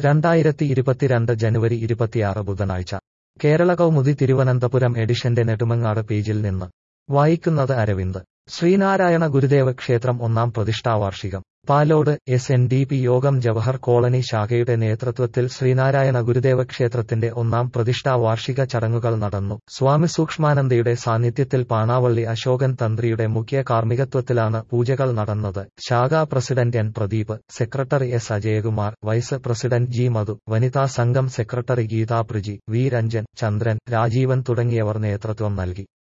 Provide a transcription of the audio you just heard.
രണ്ടായിരത്തി ഇരുപത്തിരണ്ട് ജനുവരി ഇരുപത്തിയാറ് ബുധനാഴ്ച കേരള കൗമുദി തിരുവനന്തപുരം എഡിഷന്റെ നെടുമങ്ങാട് പേജിൽ നിന്ന് വായിക്കുന്നത് അരവിന്ദ് ശ്രീനാരായണ ഗുരുദേവ ക്ഷേത്രം ഒന്നാം പ്രതിഷ്ഠാവാർഷികം Palode S N D P യോഗം ജവഹർ കോളനി ശാഖയുടെ നേതൃത്വത്തിൽ ശ്രീനാരായണ ഗുരുദേവ ക്ഷേത്രത്തിന്റെ ഒന്നാം പ്രതിഷ്ഠാ വാർഷിക ചടങ്ങുകൾ നടന്നു സ്വാമി സൂക്ഷ്മാനന്ദയുടെ സാന്നിധ്യത്തിൽ പാണാവള്ളി അശോകൻ തന്ത്രിയുടെ മുഖ്യ കാർമ്മികത്വത്തിലാണ് പൂജകൾ നടന്നത് ശാഖാ president N Pradeep secretary S Ajayakumar vice president G Madhu വനിതാ സംഘം സെക്രട്ടറി ഗീതാ പ്രിജി വി രഞ്ജൻ ചന്ദ്രൻ രാജീവൻ തുടങ്ങിയവർ നേതൃത്വം നൽകി